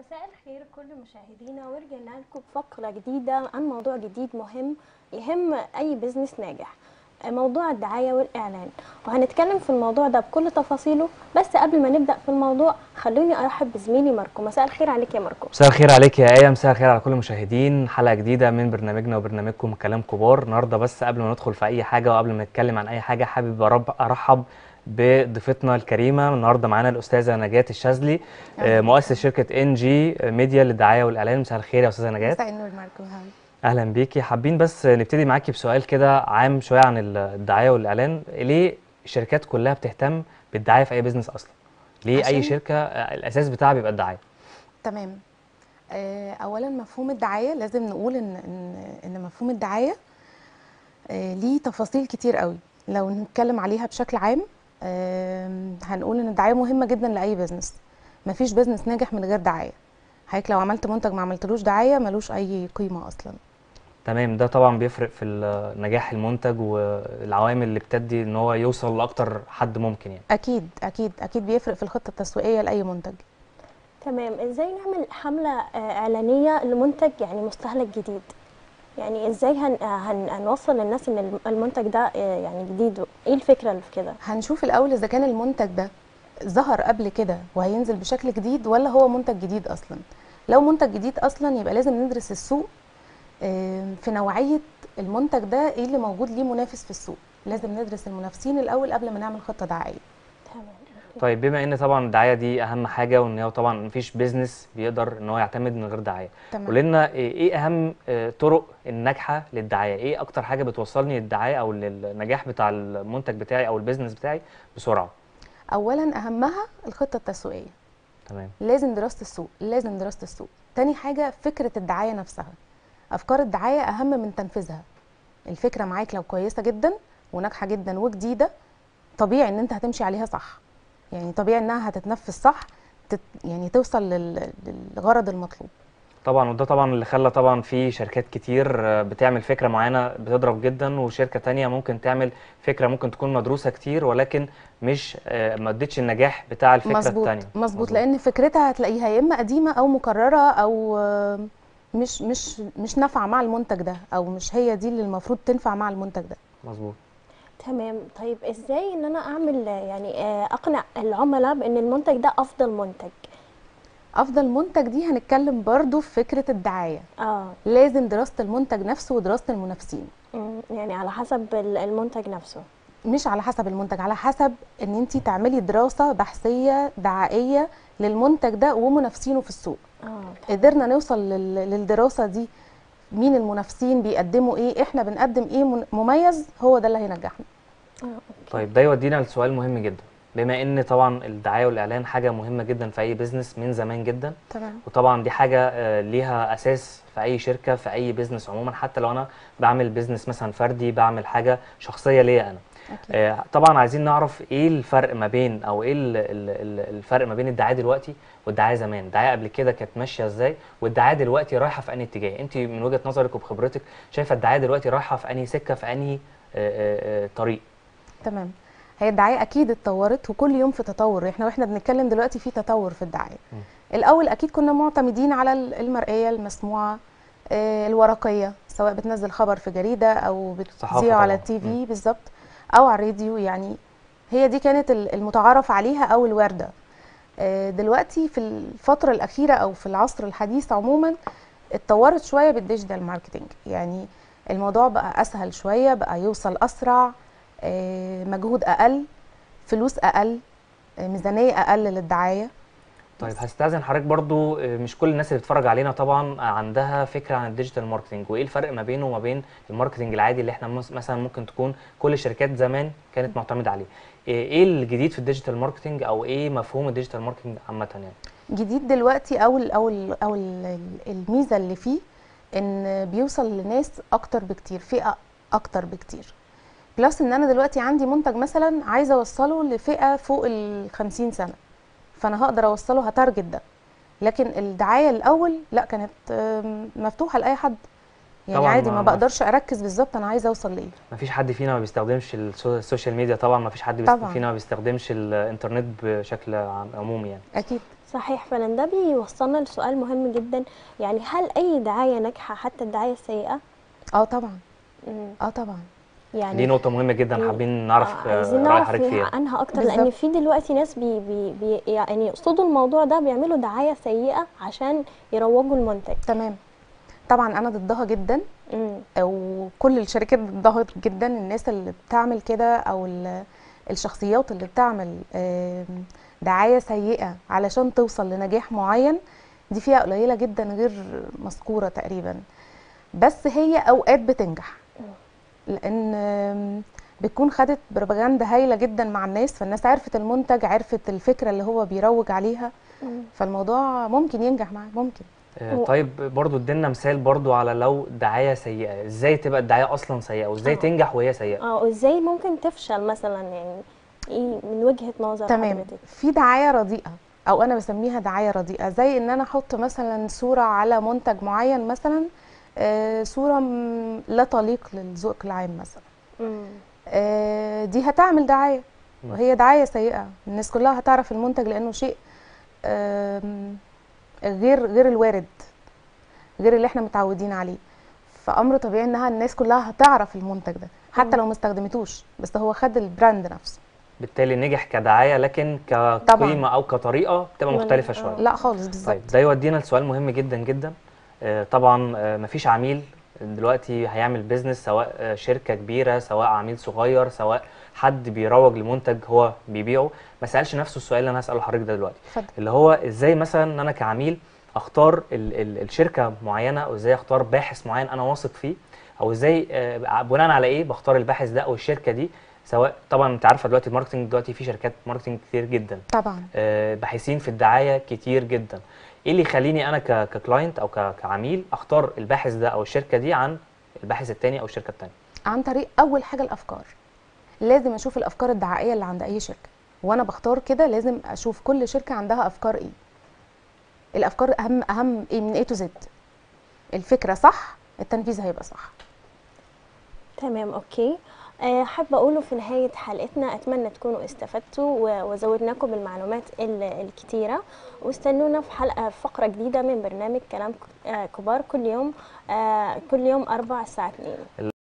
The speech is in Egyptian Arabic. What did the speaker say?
مساء الخير كل مشاهدينا ورجعنا لكم بفقرة جديدة عن موضوع جديد مهم يهم أي بزنس ناجح موضوع الدعاية والإعلان وهنتكلم في الموضوع ده بكل تفاصيله بس قبل ما نبدأ في الموضوع خلوني أرحب بزميلي ماركو مساء الخير عليك يا ماركو مساء الخير عليك يا آية مساء الخير على كل المشاهدين حلقة جديدة من برنامجنا وبرنامجكم كلام كبار النهاردة بس قبل ما ندخل في أي حاجة وقبل ما نتكلم عن أي حاجة حابب أرب- أرحب بضيفتنا الكريمة النهاردة معانا الأستاذة نجاة الشاذلي آه، مؤسس شركة إن جي ميديا للدعاية والإعلان مساء الخير يا أستاذة نجاة مساء النور ماركو هاي اهلا بيكي حابين بس نبتدي معاكي بسؤال كده عام شويه عن الدعايه والاعلان ليه الشركات كلها بتهتم بالدعايه في اي بزنس اصلا ليه اي عشان- شركه آه، الاساس بتاعها بيبقى الدعايه تمام آه، اولا مفهوم الدعايه لازم نقول ان ان ان مفهوم الدعايه آه، ليه تفاصيل كتير قوي لو نتكلم عليها بشكل عام آم، هنقول ان الدعايه مهمه جدا لاي بزنس مفيش بزنس ناجح من غير دعايه حضرتك لو عملت منتج ما عملتلوش دعايه ملوش اي قيمه اصلا تمام ده طبعا بيفرق في ال- نجاح المنتج والعوامل اللي بتدي ان هو يوصل لاكتر حد ممكن يعني اكيد اكيد اكيد بيفرق في الخطه التسويقيه لاي منتج تمام ازاي نعمل حملة آه، إعلانية لمنتج يعني مستهلك جديد يعني ازاي هن... هن... هنوصل للناس ان الم- المنتج ده آه، يعني جديد ايه الفكرة اللي في كده هنشوف الاول اذا كان المنتج ده ظهر قبل كده وهينزل بشكل جديد ولا هو منتج جديد اصلا لو منتج جديد اصلا يبقى لازم ندرس السوق آم، في نوعيه المنتج ده ايه اللي موجود ليه منافس في السوق لازم ندرس المنافسين الاول قبل ما نعمل خطه دعائيه تمام طيب بما ان طبعا الدعايه دي اهم حاجه وان هو طبعا مفيش بزنس بيقدر ان هو يعتمد من غير دعايه تمام قول لنا ايه إيه اهم آه، طرق الناجحه للدعايه ايه اكتر حاجه بتوصلني للدعايه او للنجاح بتاع المنتج بتاعي او البيزنس بتاعي بسرعه اولا اهمها الخطه التسويقيه تمام لازم دراسه السوق لازم دراسه السوق تاني حاجه فكره الدعايه نفسها افكار الدعايه اهم من تنفيذها الفكره معاك لو كويسه جدا وناجحه جدا وجديده طبيعي ان انت هتمشي عليها صح يعني طبيعي انها هتتنفذ صح تت يعني توصل لل- للغرض المطلوب طبعا وده طبعا اللي خلى طبعا في شركات كتير آه، بتعمل فكره معينه بتضرب جدا وشركه تانية ممكن تعمل فكره ممكن تكون مدروسه كتير ولكن مش آه، ما ادتش النجاح بتاع الفكره مظبوط التانية مظبوط لان فكرتها هتلاقيها يا اما قديمه او مكرره او آه، مش مش مش نافعه مع المنتج ده او مش هي دي اللي المفروض تنفع مع المنتج ده مظبوط تمام طيب ازاي ان انا اعمل آه، يعني آه، اقنع العملاء بان المنتج ده افضل منتج افضل منتج دي هنتكلم برضو في فكره الدعايه اه لازم دراسه المنتج نفسه ودراسه المنافسين مم، يعني على حسب ال- المنتج نفسه مش على حسب المنتج على حسب ان انت تعملي دراسه بحثيه دعائيه للمنتج ده ومنافسينه في السوق اه قدرنا نوصل لل- للدراسه دي مين المنافسين بيقدموا ايه احنا بنقدم ايه من- مميز هو ده اللي هينجحنا اه اوكي طيب ده يودينا لسؤال مهم جدا بما ان طبعا الدعايه والاعلان حاجه مهمه جدا في اي بزنس من زمان جدا تمام وطبعا دي حاجه آه، ليها اساس في اي شركه في اي بزنس عموما حتى لو انا بعمل بزنس مثلا فردي بعمل حاجه شخصيه ليا انا اكيد آه، طبعا عايزين نعرف ايه الفرق ما بين او ايه ال- ال- ال- الفرق ما بين الدعايه دلوقتي والدعايه زمان الدعايه قبل كده كانت ماشيه ازاي والدعايه دلوقتي رايحه في انهي اتجاه انت من وجهه نظرك وبخبرتك شايفه الدعايه دلوقتي رايحه في انهي سكه في انهي آه، آه، آه، طريق تمام هي الدعايه اكيد اتطورت وكل يوم في تطور احنا واحنا بنتكلم دلوقتي في تطور في الدعايه م. الاول اكيد كنا معتمدين على ال- المرئيه المسموعه آه، الورقيه سواء بتنزل خبر في جريده او صحافة بتذيعه على طبعاً. التي في بالظبط او على الراديو يعني هي دي كانت ال- المتعارف عليها او الوارده آه، دلوقتي في الفتره الاخيره او في العصر الحديث عموما اتطورت شويه بالديجيتال ماركتنج يعني الموضوع بقى اسهل شويه بقى يوصل اسرع آه، مجهود اقل فلوس اقل آه، ميزانيه اقل للدعايه طيب هستأذن حضرتك برضو آه، مش كل الناس اللي بتتفرج علينا طبعا آه، عندها فكرة عن الديجيتال ماركتنج وايه الفرق ما بينه وما بين الماركتنج العادي اللي احنا مس- مثلا ممكن تكون كل الشركات زمان كانت معتمدة عليه ايه إيه الجديد في الديجيتال ماركتنج او ايه مفهوم الديجيتال ماركتنج عامة يعني جديد دلوقتي او ال او ال او ال الميزه اللي فيه ان بيوصل لناس اكتر بكتير فئه اكتر بكتير بلس ان انا دلوقتي عندي منتج مثلا عايزه اوصله لفئه فوق ال 50 سنه فانا هقدر اوصله هتارجت ده لكن الدعايه الاول لا كانت آم، مفتوحه لاي حد يعني طبعاً عادي ما- ما ما- بقدرش اركز بالظبط انا عايزه اوصل لايه مفيش حد فينا ما بيستخدمش السو- السوشيال ميديا طبعا مفيش حد بيست- طبعاً. فينا ما بيستخدمش الانترنت بشكل عام- عمومي يعني اكيد صحيح فعلا ده بيوصلنا لسؤال مهم جدا يعني هل اي دعايه ناجحه حتى الدعايه السيئه اه طبعا مم. اه طبعا يعني دي نقطة مهمة جدا ال- حابين نعرف آه، آه، عايزين رأي نعرف حضرتك فيها عنها اكتر لان بالظبط. في دلوقتي ناس بي بي بي يعني يقصدوا الموضوع ده بيعملوا دعايه سيئه عشان يروجوا المنتج تمام طبعا انا ضدها جدا مم. وكل الشركات ضدها جدا الناس اللي بتعمل كده او ال- الشخصيات اللي بتعمل آم، دعاية سيئة علشان توصل لنجاح معين دي فيها قليلة جدا غير مذكورة تقريبا بس هي اوقات بتنجح لان آم، بتكون خدت بروباجندا هايلة جدا مع الناس فالناس عرفت المنتج عرفت الفكرة اللي هو بيروج عليها مم. فالموضوع ممكن ينجح معاه ممكن آه، و- طيب برضو ادينا مثال برضو على لو دعاية سيئة ازاي تبقى الدعاية اصلا سيئة وازاي آه. تنجح وهي سيئة اه وازاي ممكن تفشل مثلا يعني ايه من وجهه نظر تمام حضرتك في دعايه رديئه او انا بسميها دعايه رديئه زي ان انا احط مثلا صوره على منتج معين مثلا آه، صوره م- لا تليق للذوق العام مثلا مم. آه، دي هتعمل دعايه مم. وهي دعايه سيئه الناس كلها هتعرف المنتج لانه شيء آم، غير غير الوارد غير اللي احنا متعودين عليه فامر طبيعي انها الناس كلها هتعرف المنتج ده حتى مم. لو ما استخدمتوش بس هو خد البراند نفسه بالتالي نجح كدعاية لكن كقيمة او كطريقة بتبقى ولا- مختلفة آه. شوية لا خالص بالظبط طيب ده يودينا لسؤال مهم جدا جدا آه، طبعا آه، مفيش عميل دلوقتي هيعمل بيزنس سواء آه، شركة كبيرة سواء عميل صغير سواء حد بيروج لمنتج هو بيبيعه ما سألش نفسه السؤال اللي انا هسأله لحضرتك ده دلوقتي اتفضل اللي هو ازاي مثلا ان انا كعميل اختار ال ال الشركة معينة او ازاي اختار باحث معين انا واثق فيه او ازاي آه، بناء على ايه بختار الباحث ده او الشركة دي سواء طبعا انت عارفه دلوقتي الماركتنج دلوقتي في شركات ماركتنج كتير جدا طبعا آه، باحثين في الدعايه كتير جدا ايه اللي يخليني انا ك- ككلاينت او ك- كعميل اختار الباحث ده او الشركه دي عن الباحث التاني او الشركه التانيه عن طريق اول حاجه الافكار لازم اشوف الافكار الدعائيه اللي عند اي شركه وانا بختار كده لازم اشوف كل شركه عندها افكار ايه الافكار اهم اهم ايه من A to Z الفكره صح التنفيذ هيبقى صح تمام اوكي آه، حابه اقوله في نهايه حلقتنا اتمنى تكونوا استفدتوا و- وزودناكم بالمعلومات ال- الكتيره واستنونا في حلقه في فقره جديده من برنامج كلام ك- آه، كبار كل يوم آه، كل يوم اربع الساعه 2